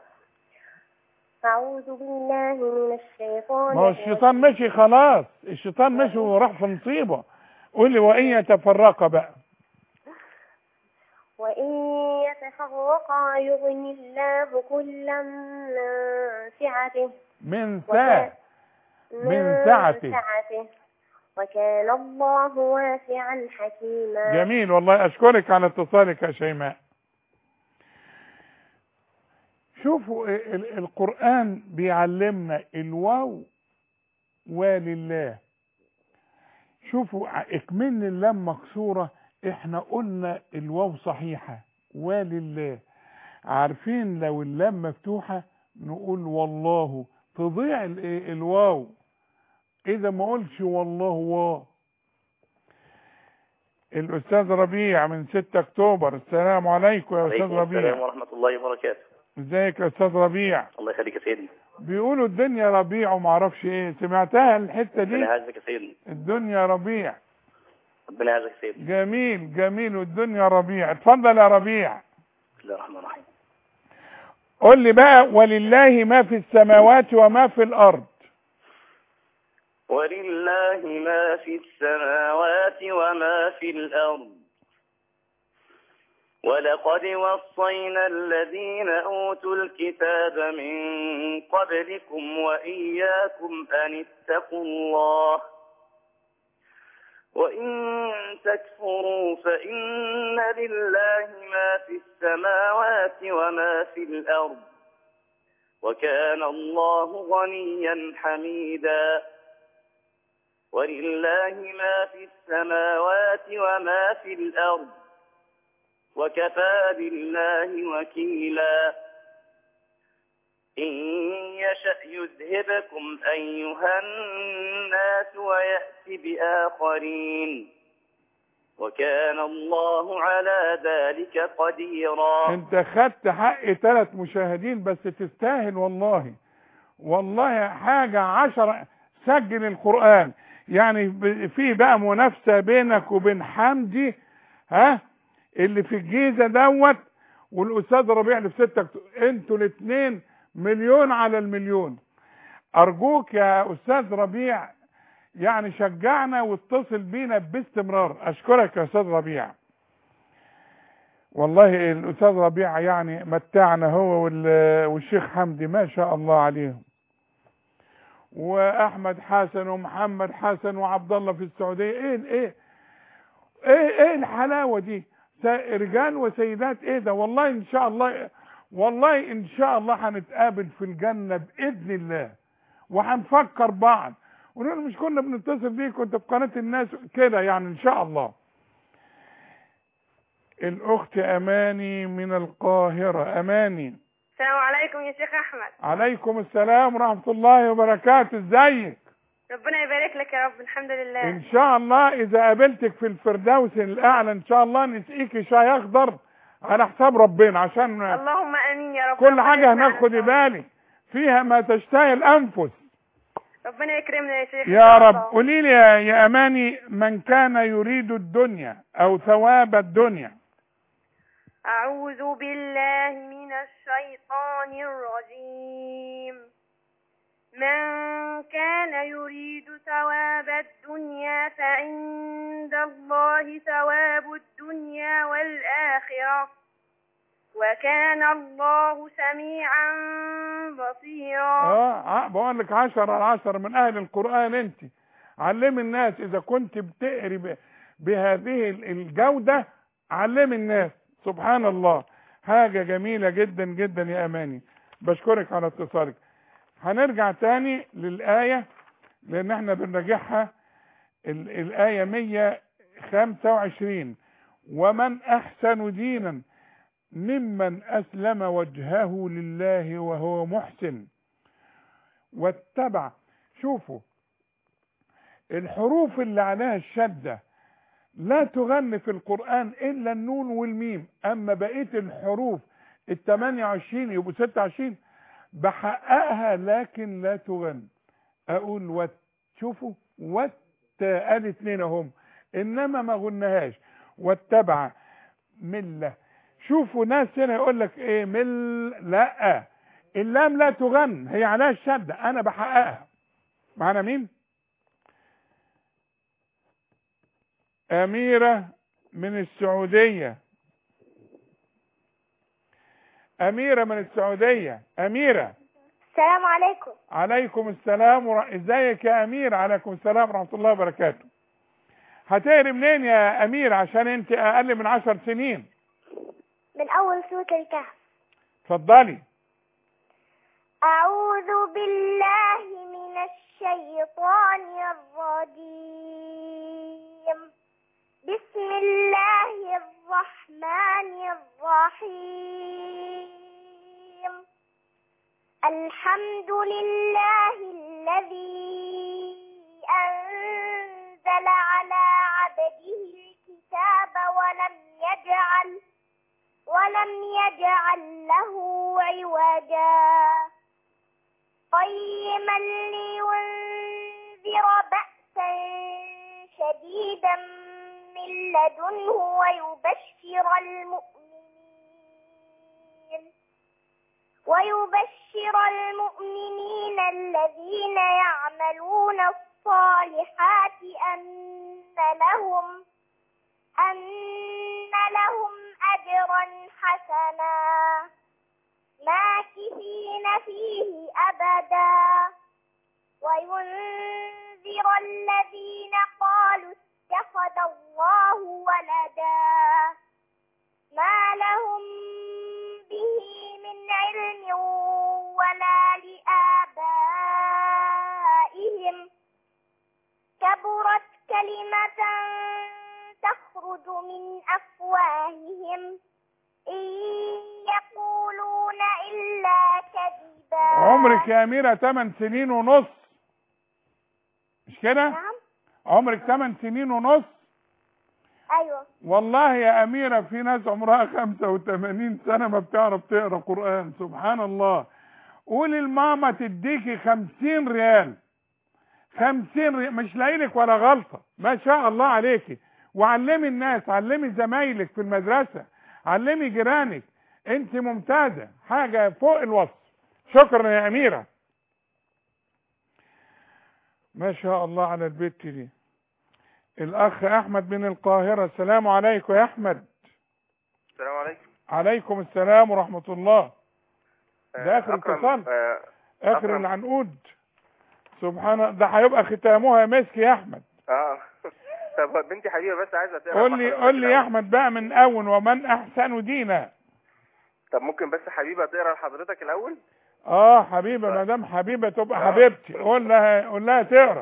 أعوذ بالله من الشيطان ما هو الشيطان مشي خلاص الشيطان مشي وراح في مصيبة قولي وإن يتفرقا بقى وإن يتفرقا تفرقا يغني الله كلا من سعته من وكان- ساعة من سعته. سعته وكان الله واسعا حكيما جميل والله اشكرك على اتصالك يا شيماء شوفوا ال- ال- القرآن بيعلمنا الواو ولله شوفوا ع- اكمن اللام مكسورة احنا قلنا الواو صحيحة ولله عارفين لو اللام مفتوحة نقول والله تضيع ال- إيه الواو اذا ما قلش والله وا الاستاذ ربيع من 6 اكتوبر السلام عليكم يا استاذ عليكم السلام ربيع ورحمة الله وبركاته ازيك يا استاذ ربيع الله يخليك يا سيدنا بيقولوا الدنيا ربيع وما اعرفش ايه سمعتها الحته ربنا دي يعزك يا سيدنا الدنيا ربيع ربنا يعزك يا سيدنا جميل جميل والدنيا ربيع اتفضل يا ربيع بسم الله الرحمن الرحيم قول لي بقى ولله ما في السماوات وما في الارض ولله ما في السماوات وما في الأرض ولقد وصينا الذين أوتوا الكتاب من قبلكم وإياكم أن اتقوا الله وإن تكفروا فإن لله ما في السماوات وما في الأرض وكان الله غنيا حميدا ولله ما في السماوات وما في الأرض وكفى بالله وكيلا إن يشأ يذهبكم أيها الناس ويأتي بآخرين وكان الله على ذلك قديرا انت خدت حق ثلاث مشاهدين بس تستاهل والله والله حاجة عشرة سجل القرآن يعني ب- في بقى منافسة بينك وبين حمدي ها اللي في الجيزة دوت والأستاذ ربيع اللي في ستة أكتوبر. انتوا الاثنين مليون على المليون أرجوك يا أستاذ ربيع يعني شجعنا واتصل بينا باستمرار أشكرك يا أستاذ ربيع والله الأستاذ ربيع يعني متعنا هو وال- والشيخ حمدي ما شاء الله عليهم واحمد حسن ومحمد حسن وعبد الله في السعوديه ايه ايه ايه ايه الحلاوه دي س- رجال وسيدات ايه ده والله ان شاء الله والله ان شاء الله هنتقابل في الجنه باذن الله وهنفكر بعض ونقول مش كنا بنتصل بيك كنت في قناه الناس كده يعني ان شاء الله الاخت اماني من القاهره اماني السلام عليكم يا شيخ احمد عليكم السلام ورحمه الله وبركاته ازيك ربنا يبارك لك يا رب الحمد لله ان شاء الله اذا قابلتك في الفردوس الاعلى ان شاء الله نسقيكي شاي اخضر على حساب ربنا عشان اللهم امين يا رب كل ربنا حاجه يسمعنا. هناخد بالي فيها ما تشتهي الانفس ربنا يكرمنا يا شيخ يا رب قولي لي يا- يا اماني من كان يريد الدنيا او ثواب الدنيا أعوذ بالله من الشيطان الرجيم من كان يريد ثواب الدنيا فعند الله ثواب الدنيا والآخرة وكان الله سميعا بصيرا اه ع- بقول لك 10 على 10 من اهل القران انت علمي الناس اذا كنت بتقري ب- بهذه ال- الجوده علمي الناس سبحان الله حاجه جميله جدا جدا يا اماني بشكرك على اتصالك هنرجع تاني للايه لان احنا بنراجعها ال- الايه 125 ومن احسن دينا ممن أسلم وجهه لله وهو محسن واتبع شوفوا الحروف اللي عليها الشدة لا تغن في القرآن إلا النون والميم أما بقية الحروف ال 28 يبقوا 26 بحققها لكن لا تغن أقول وات شوفوا وات قال اتنين اهم إنما ما غنهاش واتبع مله شوفوا ناس هنا يقول لك ايه مل لا اللام لا تغن هي عليها الشده انا بحققها معانا مين اميره من السعوديه أميرة من السعودية أميرة السلام عليكم عليكم السلام ور... ازيك يا أمير عليكم السلام ورحمة الله وبركاته هتقري منين يا أمير عشان انت أقل من عشر سنين من أول سورة الكهف اتفضلي أعوذ بالله من الشيطان الرجيم بسم الله الرحمن الرحيم الحمد لله الذي أنزل على عبده الكتاب ولم يجعل ولم يجعل له عوجا قيما لينذر بأسا شديدا من لدنه ويبشر المؤمنين ويبشر المؤمنين الذين يعملون الصالحات أن لهم أن لهم أجرا حسنا ماكثين فيه أبدا وينذر الذين قالوا اتخذ الله ولدا ما لهم به من علم ولا لآبائهم كبرت كلمة تخرج من أفواههم إن يقولون إلا كذبا عمرك يا أميرة 8 سنين ونص مش كده نعم عمرك 8 سنين ونص أيوة والله يا أميرة في ناس عمرها 85 سنة ما بتعرف تقرأ قرآن سبحان الله قولي لماما تديكي 50 ريال 50 ريال مش لاقيلك ولا غلطة ما شاء الله عليكي وعلمي الناس علمي زمايلك في المدرسة علمي جيرانك انت ممتازة حاجة فوق الوصف شكرا يا أميرة ما شاء الله على البت دي الأخ أحمد من القاهرة السلام عليكم يا أحمد السلام عليكم عليكم السلام ورحمة الله ده آخر أكرم، اتصال آه، آخر أكرم. العنقود سبحان الله ده هيبقى ختامها مسك يا أحمد اه طب بنتي حبيبه بس عايزه تقرا قول مع لي حضرتك قول لي يا الأول. أحمد بقى من أول ومن أحسن دينا طب ممكن بس حبيبه تقرا لحضرتك الاول اه حبيبه ما دام حبيبه تبقى حبيبتي قول لها قول لها تقرا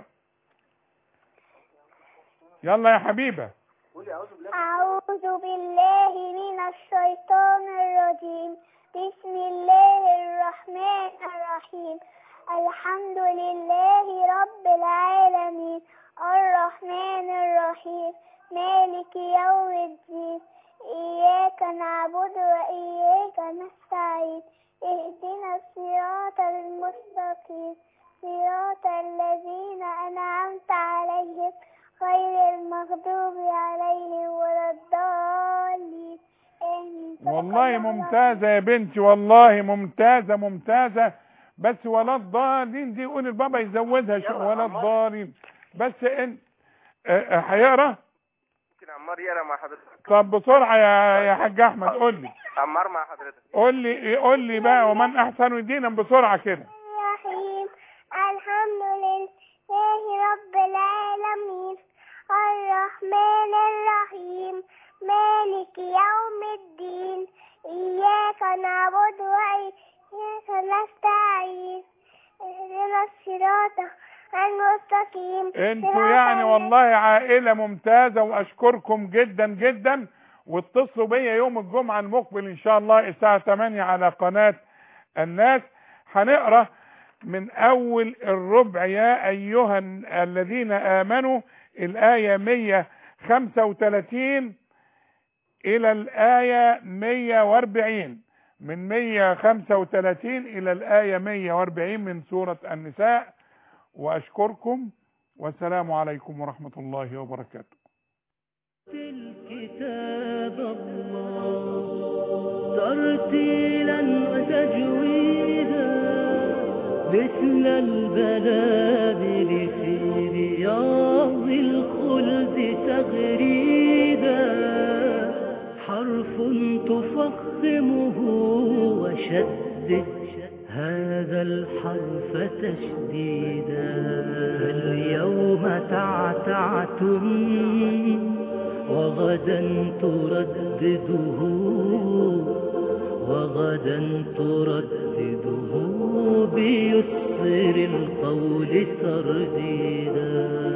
يلا يا حبيبه أعوذ بالله من الشيطان الرجيم بسم الله الرحمن الرحيم الحمد لله رب العالمين الرحمن الرحيم مالك يوم الدين إياك نعبد وإياك نستعين اهدنا الصراط المستقيم صراط الذين أنعمت عليهم غير المغضوب عليهم ولا الضالين آمين صدق والله الله ممتازه يا بنتي والله ممتازه ممتازه بس ولا الضالين دي قول البابا يزودها شو يلا، ولا عمار. الضالين بس ان آه، آه، هيقرا ممكن عمار يقرا مع حضرتك طب بسرعه يا يا حاج احمد قول لي عمار مع حضرتك قول لي قول لي بقى ومن احسن دينا بسرعه كده الرحيم الحمد لله رب العالمين الرحمن الرحيم مالك يوم الدين إياك نعبد وإياك نستعين اهدنا الصراط المستقيم انتوا صراط يعني الذين- والله عائلة ممتازة واشكركم جدا جدا واتصلوا بيا يوم الجمعة المقبل ان شاء الله الساعة 8 على قناة الناس هنقرا من اول الربع يا ايها الذين امنوا الاية 135 الى الاية 140 من 135 الى الاية 140 من سورة النساء واشكركم والسلام عليكم ورحمة الله وبركاته كتاب الله ترتيلا وتجويدا مثل البلابل في رياض الخلد تغريدا حرف تفخمه وشدد هذا الحرف تشديدا فاليوم تعتعتم وغدا تردده وغدا تردده بيسر القول ترديدا